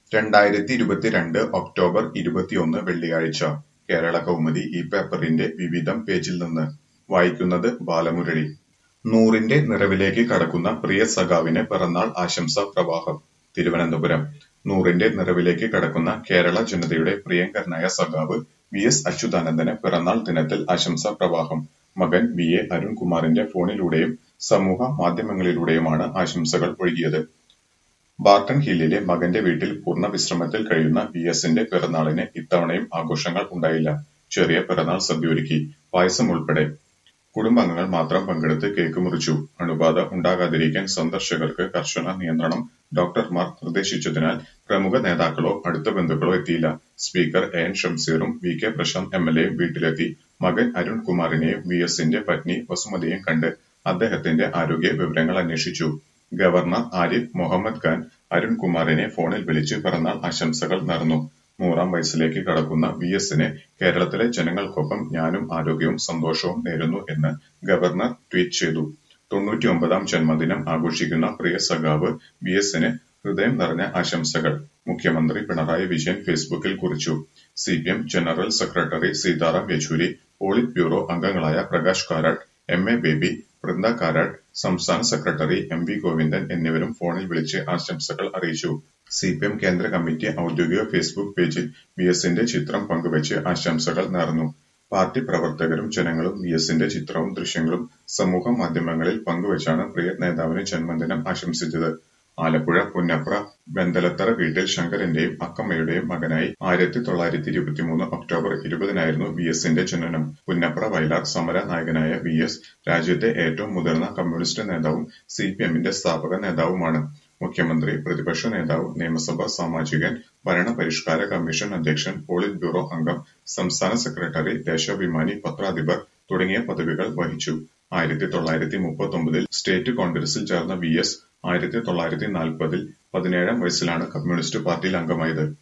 രണ്ടായിരത്തി ഇരുപത്തിരണ്ട് ഒക്ടോബർ ഇരുപത്തിയൊന്ന് വെള്ളിയാഴ്ച കേരളകൗമുദി ഈ പേപ്പറിന്റെ വിവിധം പേജിൽ നിന്ന് വായിക്കുന്നത് ബാലമുരളി നൂറിന്റെ നിറവിലേക്ക് കടക്കുന്ന പ്രിയ സഖാവിന് പിറന്നാൾ ആശംസാ പ്രവാഹം തിരുവനന്തപുരം നൂറിന്റെ നിറവിലേക്ക് കടക്കുന്ന കേരള ജനതയുടെ പ്രിയങ്കരനായ സഖാവ് വി എസ് അച്യുതാനന്ദന് പിറന്നാൾ ദിനത്തിൽ ആശംസാ പ്രവാഹം മകൻ വി എ അരുൺകുമാറിന്റെ ഫോണിലൂടെയും സമൂഹ മാധ്യമങ്ങളിലൂടെയുമാണ് ആശംസകൾ ഒഴുകിയത് ബാർട്ടൺ ഹില്ലിലെ മകന്റെ വീട്ടിൽ പൂർണ്ണ വിശ്രമത്തിൽ കഴിയുന്ന വി എസിന്റെ പിറന്നാളിന് ഇത്തവണയും ആഘോഷങ്ങൾ ഉണ്ടായില്ല ചെറിയ പിറന്നാൾ സദ്യയൊരുക്കി പായസം ഉൾപ്പെടെ കുടുംബാംഗങ്ങൾ മാത്രം പങ്കെടുത്ത് കേക്ക് മുറിച്ചു അണുബാധ ഉണ്ടാകാതിരിക്കാൻ സന്ദർശകർക്ക് കർശന നിയന്ത്രണം ഡോക്ടർമാർ നിർദ്ദേശിച്ചതിനാൽ പ്രമുഖ നേതാക്കളോ അടുത്ത ബന്ധുക്കളോ എത്തിയില്ല സ്പീക്കർ എ എൻ ഷംസീറും V K Prashanth M L എയും വീട്ടിലെത്തി മകൻ അരുൺ കുമാറിനെയും വി എസിന്റെ പത്നി വസുമതിയെയും കണ്ട് അദ്ദേഹത്തിന്റെ ആരോഗ്യ വിവരങ്ങൾ അന്വേഷിച്ചു ഗവർണർ ആരിഫ് മുഹമ്മദ് ഖാൻ അരുൺകുമാറിനെ ഫോണിൽ വിളിച്ച് പിറന്നാൾ ആശംസകൾ നേർന്നു നൂറാം വയസ്സിലേക്ക് കടക്കുന്ന വി എസിന് കേരളത്തിലെ ജനങ്ങൾക്കൊപ്പം ഞാനും ആരോഗ്യവും സന്തോഷവും നേരുന്നു എന്ന് ഗവർണർ ട്വീറ്റ് ചെയ്തു തൊണ്ണൂറ്റിയൊമ്പതാം ജന്മദിനം ആഘോഷിക്കുന്ന പ്രിയ സഖാവ് വി എസിന് ഹൃദയം നിറഞ്ഞ ആശംസകൾ മുഖ്യമന്ത്രി പിണറായി വിജയൻ ഫേസ്ബുക്കിൽ കുറിച്ചു C P M general secretary Sitaram Yechury polit bureau അംഗങ്ങളായ പ്രകാശ് കാരാട്ട് എം എ ബേബി വൃന്ദ കാരാട്ട് സംസ്ഥാന സെക്രട്ടറി എം വി ഗോവിന്ദൻ എന്നിവരും ഫോണിൽ വിളിച്ച് ആശംസകൾ അറിയിച്ചു സി പി എം കേന്ദ്ര കമ്മിറ്റി ഔദ്യോഗിക ഫേസ്ബുക്ക് പേജിൽ വി എസിന്റെ ചിത്രം പങ്കുവച്ച് ആശംസകൾ നേർന്നു പാർട്ടി പ്രവർത്തകരും ജനങ്ങളും വി എസിന്റെ ചിത്രവും ദൃശ്യങ്ങളും സമൂഹ മാധ്യമങ്ങളിൽ പങ്കുവച്ചാണ് പ്രിയ നേതാവിന് ജന്മദിനം ആശംസിച്ചത് ആലപ്പുഴ പുന്നപ്ര ബെന്തലത്തറ വീട്ടിൽ ശങ്കരന്റെയും അക്കമ്മയുടെയും മകനായി ആയിരത്തി തൊള്ളായിരത്തി ഇരുപത്തിമൂന്ന് ഒക്ടോബർ ഇരുപതിനായിരുന്നു വി എസിന്റെ ജനനം പുന്നപ്ര വയലാർ സമര നായകനായ വി എസ് രാജ്യത്തെ ഏറ്റവും മുതിർന്ന കമ്മ്യൂണിസ്റ്റ് നേതാവും സി പി എമ്മിന്റെ സ്ഥാപക നേതാവുമാണ് മുഖ്യമന്ത്രി പ്രതിപക്ഷ നേതാവ് നിയമസഭാ സാമാജികൻ ഭരണപരിഷ്കാര കമ്മീഷൻ അധ്യക്ഷൻ പോളിറ്റ് ബ്യൂറോ അംഗം സംസ്ഥാന സെക്രട്ടറി ദേശാഭിമാനി പത്രാധിപർ തുടങ്ങിയ പദവികൾ വഹിച്ചു ആയിരത്തി തൊള്ളായിരത്തി മുപ്പത്തൊമ്പതിൽ സ്റ്റേറ്റ് കോൺഗ്രസിൽ ചേർന്ന വി എസ് ആയിരത്തി തൊള്ളായിരത്തി നാൽപ്പതിൽ പതിനേഴാം വയസ്സിലാണ് കമ്മ്യൂണിസ്റ്റ് പാർട്ടിയിൽ അംഗമായത്